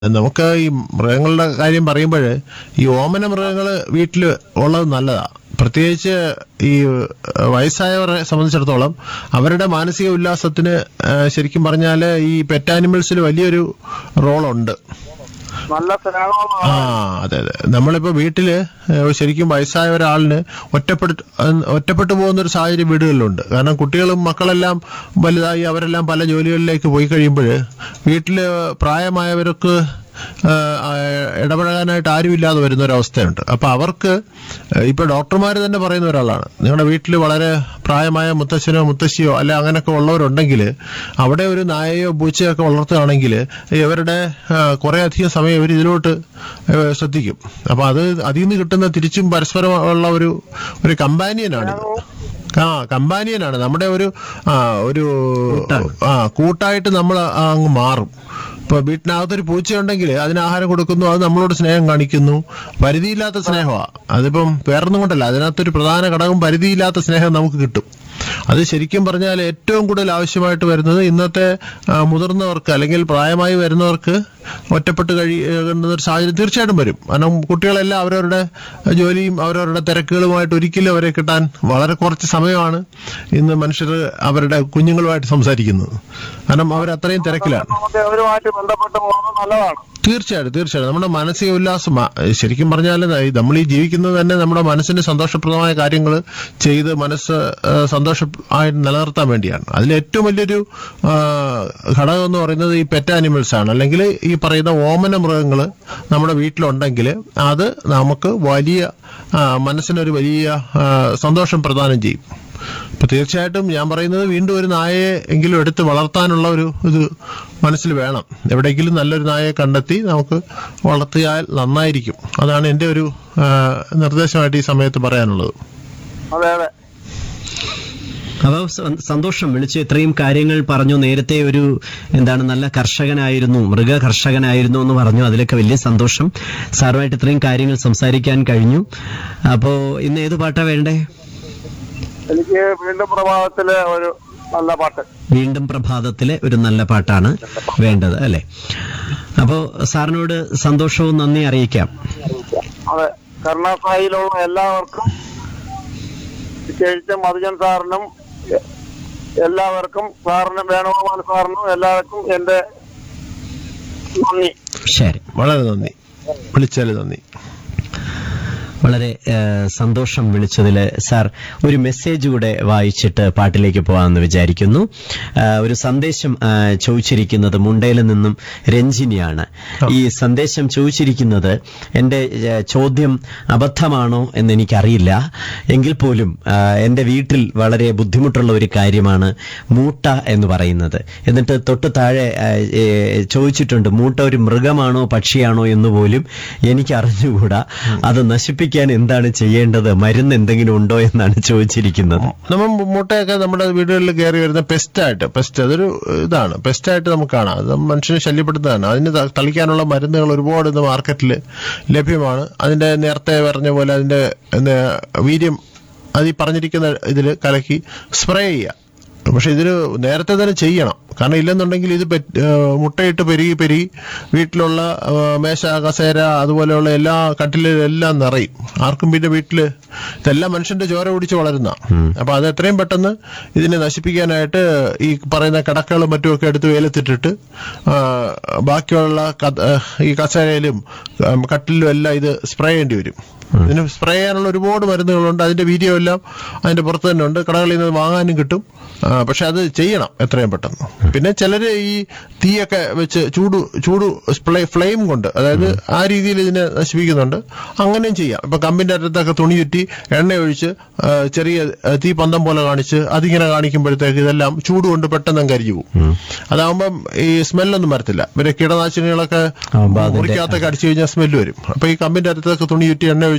നമുക്ക് ഈ മൃഗങ്ങളുടെ കാര്യം പറയുമ്പോൾ ഈ ഓമന മൃഗങ്ങൾ വീട്ടിൽ ഉള്ളത് നല്ലതാ പ്രത്യേകിച്ച് ഈ വയസ്സായവരെ സംബന്ധിച്ചിടത്തോളം അവരുടെ മാനസിക ഉല്ലാസത്തിന് ആ, ശരിക്കും പറഞ്ഞാൽ ഈ പെറ്റ് ആനിമൽസിൽ വലിയൊരു റോളുണ്ട് നല്ല സ്നേഹമുള്ള ആ അതെ അതെ നമ്മളിപ്പോ വീട്ടില് ഏഹ്, ശരിക്കും വയസ്സായ ഒരാളിന് ഒറ്റപ്പെട്ടു ഒറ്റപ്പെട്ടു പോകുന്ന ഒരു സാഹചര്യം വീടുകളിലുണ്ട് കാരണം കുട്ടികളും മക്കളെല്ലാം വലുതായി അവരെല്ലാം പല ജോലികളിലേക്ക് പോയി കഴിയുമ്പോൾ വീട്ടില് പ്രായമായവർക്ക് ഏഹ്, ആ, ഇടപഴകാനായിട്ട് ആരുമില്ലാതെ വരുന്ന ഒരു അവസ്ഥയുണ്ട് അപ്പൊ അവർക്ക് ഏഹ്, ഇപ്പൊ ഡോക്ടർമാർ തന്നെ പറയുന്ന ഒരാളാണ് നിങ്ങളുടെ വീട്ടിൽ വളരെ പ്രായമായ മുത്തശ്ശനോ മുത്തശ്ശിയോ അല്ലെ അങ്ങനെയൊക്കെ ഉള്ളവരുണ്ടെങ്കിൽ അവിടെ ഒരു നായയോ പൂച്ചയോ ഒക്കെ വളർത്തുകയാണെങ്കിൽ ഇവരുടെ കുറെ അധികം സമയം ഇവർ ഇതിലോട്ട് ഏഹ്, ശ്രദ്ധിക്കും അപ്പൊ അത് അതിൽ നിന്ന് കിട്ടുന്ന തിരിച്ചും പരസ്പരം ഉള്ള ഒരു ഒരു കമ്പാനിയനാണ് ആ കമ്പാനിയനാണ് നമ്മുടെ ഒരു ആ ഒരു ആ കൂട്ടായിട്ട് നമ്മൾ അങ്ങ് മാറും ഇപ്പൊ വീട്ടിനകത്തൊരു പൂച്ചയുണ്ടെങ്കിൽ അതിന് ആഹാരം കൊടുക്കുന്നു അത് നമ്മളോട് സ്നേഹം കാണിക്കുന്നു പരിധിയില്ലാത്ത സ്നേഹമാണ് അതിപ്പം വേറൊന്നും കൊണ്ടല്ല അതിനകത്തൊരു പ്രധാന ഘടകം പരിധിയില്ലാത്ത സ്നേഹം നമുക്ക് കിട്ടും അത് ശരിക്കും പറഞ്ഞാൽ ഏറ്റവും കൂടുതൽ ആവശ്യമായിട്ട് വരുന്നത് ഇന്നത്തെ ആ, മുതിർന്നവർക്ക് അല്ലെങ്കിൽ പ്രായമായി വരുന്നവർക്ക് ഒറ്റപ്പെട്ട് കഴിയുന്ന ഒരു സാഹചര്യം തീർച്ചയായിട്ടും വരും കാരണം കുട്ടികളെല്ലാം അവരവരുടെ ജോലിയും അവരവരുടെ തിരക്കുകളുമായിട്ട് ഒരിക്കലും അവരെ കിട്ടാൻ വളരെ കുറച്ച് സമയമാണ് ഇന്ന് മനുഷ്യർ അവരുടെ കുഞ്ഞുങ്ങളുമായിട്ട് സംസാരിക്കുന്നത് കാരണം അവർ അത്രയും തിരക്കിലാണ് നമുക്ക് അവരുമായിട്ട് ബന്ധപ്പെട്ട് പോകുന്നത് നല്ലതാണ് തീർച്ചയായിട്ടും തീർച്ചയായിട്ടും നമ്മുടെ മാനസിക ഉല്ലാസം ആ, ശരിക്കും പറഞ്ഞാൽ നമ്മൾ ഈ ജീവിക്കുന്നത് തന്നെ നമ്മുടെ മനസ്സിന് സന്തോഷപ്രദമായ കാര്യങ്ങൾ ചെയ്ത് മനസ്സ് ആ, സന്തോഷമായിട്ട് നിലനിർത്താൻ വേണ്ടിയാണ് അതിൽ ഏറ്റവും വലിയൊരു ആ, ഘടകം എന്ന് പറയുന്നത് ഈ പെറ്റ് ആനിമൽസ് ആണ് അല്ലെങ്കിൽ ഈ പറയുന്ന ഓമന മൃഗങ്ങൾ നമ്മുടെ വീട്ടിലുണ്ടെങ്കിൽ അത് നമുക്ക് വലിയ ആ, മനസ്സിനൊരു വലിയ ആ, സന്തോഷം പ്രദാനം ചെയ്യും അപ്പൊ തീർച്ചയായിട്ടും ഞാൻ പറയുന്നത് വീണ്ടും ഒരു നായയെ എങ്കിലും എടുത്ത് വളർത്താനുള്ള ഒരു ഇത് മനസ്സിൽ വേണം എവിടെയെങ്കിലും നല്ലൊരു നായയെ കണ്ടെത്തി നമുക്ക് വളർത്തിയാൽ നന്നായിരിക്കും അതാണ് എൻ്റെ ഒരു ആ, നിർദ്ദേശമായിട്ട് ഈ സമയത്ത് പറയാനുള്ളത് അതെ അതെ അപ്പോൾ സ- സന്തോഷം വിളിച്ച് ഇത്രയും കാര്യങ്ങൾ പറഞ്ഞു നേരത്തെ ഒരു എന്താണ് നല്ല കർഷകനായിരുന്നു മൃഗ കർഷകനായിരുന്നു എന്ന് പറഞ്ഞു അതിലൊക്കെ വലിയ സന്തോഷം സാറുമായിട്ട് ഇത്രയും കാര്യങ്ങൾ സംസാരിക്കാൻ കഴിഞ്ഞു അപ്പോ ഇന്ന് ഏത് പാട്ടാ വേണ്ടേ എനിക്ക് വീണ്ടും പ്രഭാതത്തിലെ ഒരു നല്ല പാട്ട് വീണ്ടും പ്രഭാതത്തിലെ ഒരു നല്ല പാട്ടാണ് വേണ്ടത് അല്ലെ അപ്പോ സാറിനോട് സന്തോഷവും നന്ദി അറിയിക്കാം അതെ കർണാസായിലുള്ള എല്ലാവർക്കും വിശേഷിച്ച് മധുജൻ സാറിനും എ- എല്ലാവർക്കും സാറിനും വേണുഗോപാൽ സാറിനും എല്ലാവർക്കും എന്റെ നന്ദി ശരി വളരെ നന്ദി വിളിച്ചാൽ നന്ദി വളരെ ഏഹ്, സന്തോഷം വിളിച്ചതിൽ സാർ ഒരു മെസ്സേജ് കൂടെ വായിച്ചിട്ട് പാട്ടിലേക്ക് പോകാമെന്ന് വിചാരിക്കുന്നു ഏഹ്, ഒരു സന്ദേശം ഏഹ്, ചോദിച്ചിരിക്കുന്നത് മുണ്ടയിൽ നിന്നും രഞ്ജിനിയാണ് ഈ സന്ദേശം ചോദിച്ചിരിക്കുന്നത് എന്റെ ഏഹ്, ചോദ്യം അബദ്ധമാണോ എന്ന് എനിക്കറിയില്ല എങ്കിൽ പോലും ഏഹ്, എന്റെ വീട്ടിൽ വളരെ ബുദ്ധിമുട്ടുള്ള ഒരു കാര്യമാണ് മൂട്ട എന്ന് പറയുന്നത് എന്നിട്ട് തൊട്ട് താഴെ ഏഹ്, ഏഹ്, ചോദിച്ചിട്ടുണ്ട് മൂട്ട ഒരു മൃഗമാണോ പക്ഷിയാണോ എന്ന് പോലും എനിക്ക് അറിഞ്ഞുകൂടാ അത് നശിപ്പിക്കാൻ എന്താണ് ചെയ്യേണ്ടത് മരുന്ന് എന്തെങ്കിലും ഉണ്ടോ എന്നാണ് ചോദിച്ചിരിക്കുന്നത് നമ്മൾ മുട്ടയൊക്കെ നമ്മുടെ വീടുകളിൽ കയറി വരുന്ന പെസ്റ്റായിട്ട് പെസ്റ്റ് അതൊരു ഇതാണ് പെസ്റ്റായിട്ട് നമുക്ക് കാണാം അത് മനുഷ്യനെ ശല്യപ്പെടുത്തുന്നതാണ് അതിന് ത- തളിക്കാനുള്ള മരുന്നുകൾ ഒരുപാട് ഇന്ന് മാർക്കറ്റിൽ ലഭ്യമാണ് അതിന്റെ നേരത്തെ പറഞ്ഞ പോലെ അതിന്റെ എന്താ, വീര്യം അത് ഈ പറഞ്ഞിരിക്കുന്ന ഇതിൽ കലക്കി സ്പ്രേ ചെയ്യുക പക്ഷെ ഇതിന് നേരത്തെ തന്നെ ചെയ്യണം കാരണം ഇല്ലെന്നുണ്ടെങ്കിൽ ഇത് പെറ്റ്- ഏഹ് മുട്ടയിട്ട് പെരുകി പെരുകി വീട്ടിലുള്ള ഏഹ് മേശ കസേര അതുപോലെയുള്ള എല്ലാ കട്ടിലും എല്ലാം നിറയും ആർക്കും പിന്നെ വീട്ടില് ഇതെല്ലാം മനുഷ്യന്റെ ചോര കുടിച്ച് വളരുന്ന അപ്പൊ അത് എത്രയും പെട്ടെന്ന് ഇതിനെ നശിപ്പിക്കാനായിട്ട് ഈ പറയുന്ന കിടക്കകളും മറ്റുമൊക്കെ എടുത്ത് വെയിലത്തിട്ടിട്ട് ആ, ബാക്കിയുള്ള ക- ഏഹ് ഈ കസേരയിലും ഉം, കട്ടിലും എല്ലാം ഇത് സ്പ്രേ ചെയ്യേണ്ടി വരും ഇതിന് സ്പ്രേ ചെയ്യാനുള്ള ഒരുപാട് മരുന്നുകളുണ്ട് അതിന്റെ വീഡിയോ എല്ലാം അതിന്റെ പുറത്ത് തന്നെ ഉണ്ട് കടകളിൽ നിന്ന് വാങ്ങാനും കിട്ടും ആ, പക്ഷെ അത് ചെയ്യണം എത്രയും പെട്ടെന്ന് പിന്നെ ചിലര് ഈ തീയൊക്കെ വെച്ച് ചൂട് ചൂട് ഫ്ലേ- ഫ്ലെയിം കൊണ്ട് അതായത് ആ രീതിയിൽ ഇതിനെ നശിപ്പിക്കുന്നുണ്ട് അങ്ങനെയും ചെയ്യാം ഇപ്പൊ കമ്പിന്റെ അറ്റത്തൊക്കെ തുണി ചുറ്റി എണ്ണ ഒഴിച്ച് ആ, ചെറിയ ആ, തീ പന്തം പോലെ കാണിച്ച് അതിങ്ങനെ കാണിക്കുമ്പോഴത്തേക്ക് ഇതെല്ലാം ചൂട് കൊണ്ട് പെട്ടെന്ന് അങ്ങ് കരിഞ്ഞു പോകും അതാവുമ്പം ഈ സ്മെല്ലൊന്നും വരത്തില്ല ഇവരെ കീടനാശിനികളൊക്കെ ആവുമ്പോ അതിന്റെ- മുറിക്കകത്തൊക്കെ അടിച്ചു കഴിഞ്ഞാൽ സ്മെല്ല് വരും അപ്പൊ ഈ കമ്പിന്റെ അറ്റത്തൊക്കെ തുണി ചുറ്റി എണ്ണ ഒഴിച്ച്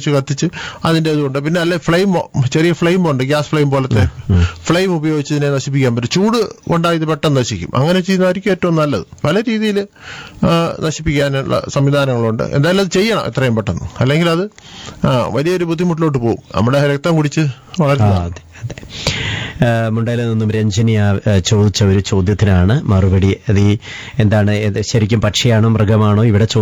ഉപയോഗിച്ച് കത്തിച്ച് അതിന്റെ ഇതുണ്ട് പിന്നെ അല്ലെ ഫ്ലെയിം ചെറിയ ഫ്ലെയിം ഉണ്ട് ഗ്യാസ് ഫ്ലെയിം പോലത്തെ ഫ്ലെയിം ഉപയോഗിച്ച് ഇതിനെ നശിപ്പിക്കാൻ പറ്റും ചൂട് കൊണ്ടാൽ ഇത് പെട്ടെന്ന് നശിക്കും അങ്ങനെ ചെയ്യുന്നതായിരിക്കും ഏറ്റവും നല്ലത് പല രീതിയിൽ നശിപ്പിക്കാനുള്ള സംവിധാനങ്ങളുണ്ട് എന്തായാലും അത് ചെയ്യണം എത്രയും പെട്ടെന്ന് അല്ലെങ്കിൽ അത് ആ, വലിയൊരു ബുദ്ധിമുട്ടിലോട്ട് പോകും നമ്മുടെ രക്തം കുടിച്ച് ആ, വളരുന്നത് അതെ അതെ ആ, മുണ്ടയില് നിന്നും രഞ്ജനി ആ, ആ, ചോദിച്ച ഒരു ചോദ്യത്തിനാണ് മറുപടി അത് ഈ എന്താണ് ഇത് ശരിക്കും പക്ഷിയാണോ മൃഗമാണോ ഇവിടെ